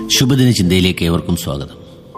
ശുഭദിന ചിന്തയിലേക്ക് ഏവർക്കും സ്വാഗതം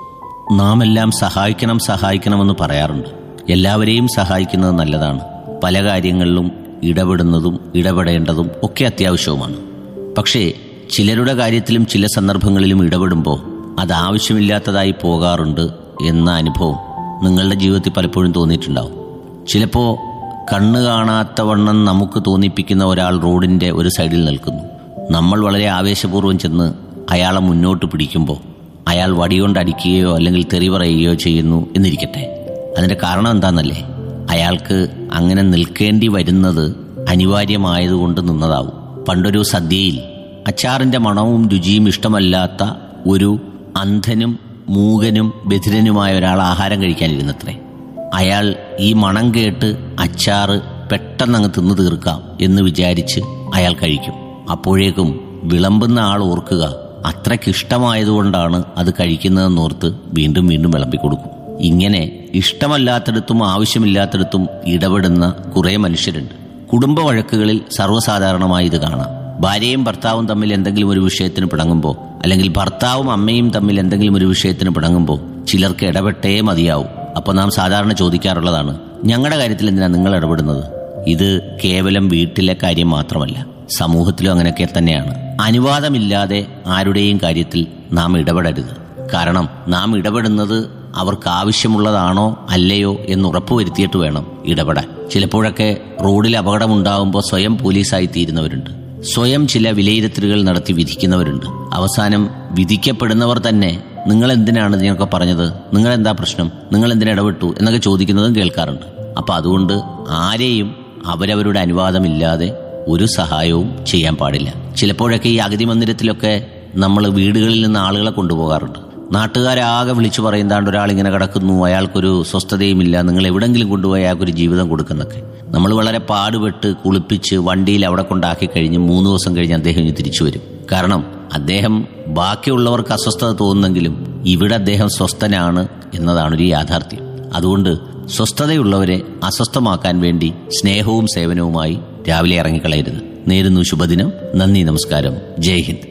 നാം എല്ലാം സഹായിക്കണം സഹായിക്കണമെന്ന് പറയാറുണ്ട് എല്ലാവരെയും സഹായിക്കുന്നത് നല്ലതാണ് പല കാര്യങ്ങളിലും ഇടപെടുന്നതും ഇടപെടേണ്ടതും ഒക്കെ അത്യാവശ്യവുമാണ് പക്ഷേ ചിലരുടെ കാര്യത്തിലും ചില സന്ദർഭങ്ങളിലും ഇടപെടുമ്പോൾ അത് ആവശ്യമില്ലാത്തതായി പോകാറുണ്ട് എന്ന അനുഭവം നിങ്ങളുടെ ജീവിതത്തിൽ പലപ്പോഴും തോന്നിയിട്ടുണ്ടാവും ചിലപ്പോൾ കണ്ണ് കാണാത്ത വണ്ണം നമുക്ക് തോന്നിപ്പിക്കുന്ന ഒരാൾ റോഡിന്റെ ഒരു സൈഡിൽ നിൽക്കുന്നു നമ്മൾ വളരെ ആവേശപൂർവ്വം ചെന്ന് അയാളെ മുന്നോട്ട് പിടിക്കുമ്പോൾ അയാൾ വടികൊണ്ട് അടിക്കുകയോ അല്ലെങ്കിൽ തെറി പറയുകയോ ചെയ്യുന്നു എന്നിരിക്കട്ടെ അതിന്റെ കാരണം എന്താണെന്നല്ലേ അയാൾക്ക് അങ്ങനെ നിൽക്കേണ്ടി വരുന്നത് അനിവാര്യമായതുകൊണ്ട് നിന്നതാവും പണ്ടൊരു സദ്യയിൽ അച്ചാറിന്റെ മണവും രുചിയും ഇഷ്ടമല്ലാത്ത ഒരു അന്ധനും മൂകനും ബധിരനുമായ ഒരാൾ ആഹാരം കഴിക്കാനിരുന്നത്രേ അയാൾ ഈ മണം കേട്ട് അച്ചാറ് പെട്ടെന്ന് അങ്ങ് തിന്നു തീർക്കാം എന്ന് വിചാരിച്ച് അയാൾ കഴിക്കും അപ്പോഴേക്കും വിളമ്പുന്ന ആൾ ഓർക്കുക അത്രയ്ക്ക് ഇഷ്ടമായതുകൊണ്ടാണ് അത് കഴിക്കുന്നതെന്നോർത്ത് വീണ്ടും വീണ്ടും വിളമ്പി കൊടുക്കും ഇങ്ങനെ ഇഷ്ടമല്ലാത്തിടത്തും ആവശ്യമില്ലാത്തിടത്തും ഇടപെടുന്ന കുറെ മനുഷ്യരുണ്ട് കുടുംബ വഴക്കുകളിൽ സർവ്വസാധാരണമായി ഇത് കാണാം ഭാര്യയും ഭർത്താവും തമ്മിൽ എന്തെങ്കിലും ഒരു വിഷയത്തിന് പിണങ്ങുമ്പോൾ അല്ലെങ്കിൽ ഭർത്താവും അമ്മയും തമ്മിൽ എന്തെങ്കിലും ഒരു വിഷയത്തിന് പിണങ്ങുമ്പോൾ ചിലർക്ക് ഇടപെട്ടേ മതിയാവും അപ്പൊ നാം സാധാരണ ചോദിക്കാറുള്ളതാണ് ഞങ്ങളുടെ കാര്യത്തിൽ എന്തിനാ നിങ്ങൾ ഇടപെടുന്നത് ഇത് കേവലം വീട്ടിലെ കാര്യം മാത്രമല്ല സമൂഹത്തിലും അങ്ങനെയൊക്കെ തന്നെയാണ് അനുവാദമില്ലാതെ ആരുടെയും കാര്യത്തിൽ നാം ഇടപെടരുത് കാരണം നാം ഇടപെടുന്നത് അവർക്ക് ആവശ്യമുള്ളതാണോ അല്ലയോ എന്ന് ഉറപ്പുവരുത്തിയിട്ട് വേണം ഇടപെടാൻ ചിലപ്പോഴൊക്കെ റോഡിൽ അപകടമുണ്ടാകുമ്പോൾ സ്വയം പോലീസായി തീരുന്നവരുണ്ട് സ്വയം ചില വിലയിരുത്തലുകൾ നടത്തി വിധിക്കുന്നവരുണ്ട് അവസാനം വിധിക്കപ്പെടുന്നവർ തന്നെ നിങ്ങൾ എന്തിനാണ് ഇതിനൊക്കെ പറഞ്ഞത് നിങ്ങൾ എന്താ പ്രശ്നം നിങ്ങൾ എന്തിനാ ഇടപെട്ടു എന്നൊക്കെ ചോദിക്കുന്നതും കേൾക്കാറുണ്ട് അപ്പൊ അതുകൊണ്ട് ആരെയും അവരവരുടെ അനുവാദമില്ലാതെ ഒരു സഹായവും ചെയ്യാൻ പാടില്ല ചിലപ്പോഴൊക്കെ ഈ അഗതി മന്ദിരത്തിലൊക്കെ നമ്മൾ വീടുകളിൽ നിന്ന് ആളുകളെ കൊണ്ടുപോകാറുണ്ട് നാട്ടുകാരാകെ വിളിച്ചു പറയുന്നതാണ്ട് ഒരാൾ ഇങ്ങനെ കിടക്കുന്നു അയാൾക്കൊരു സ്വസ്ഥതയുമില്ല നിങ്ങൾ എവിടെങ്കിലും കൊണ്ടുപോയി അയാൾക്കൊരു ജീവിതം കൊടുക്കുന്നൊക്കെ നമ്മൾ വളരെ പാടുപെട്ട് കുളിപ്പിച്ച് വണ്ടിയിൽ അവിടെ കൊണ്ടാക്കി കഴിഞ്ഞ് മൂന്ന് ദിവസം കഴിഞ്ഞ് അദ്ദേഹം ഇനി തിരിച്ചു വരും കാരണം അദ്ദേഹം ബാക്കിയുള്ളവർക്ക് അസ്വസ്ഥത തോന്നുന്നെങ്കിലും ഇവിടെ അദ്ദേഹം സ്വസ്ഥനാണ് എന്നതാണ് ഒരു യാഥാർത്ഥ്യം അതുകൊണ്ട് സ്വസ്ഥതയുള്ളവരെ അസ്വസ്ഥമാക്കാൻ വേണ്ടി സ്നേഹവും സേവനവുമായി രാവിലെ ഇറങ്ങിക്കളയരുത് നേരുന്നു ശുഭദിനം നന്ദി നമസ്കാരം ജയ് ഹിന്ദ്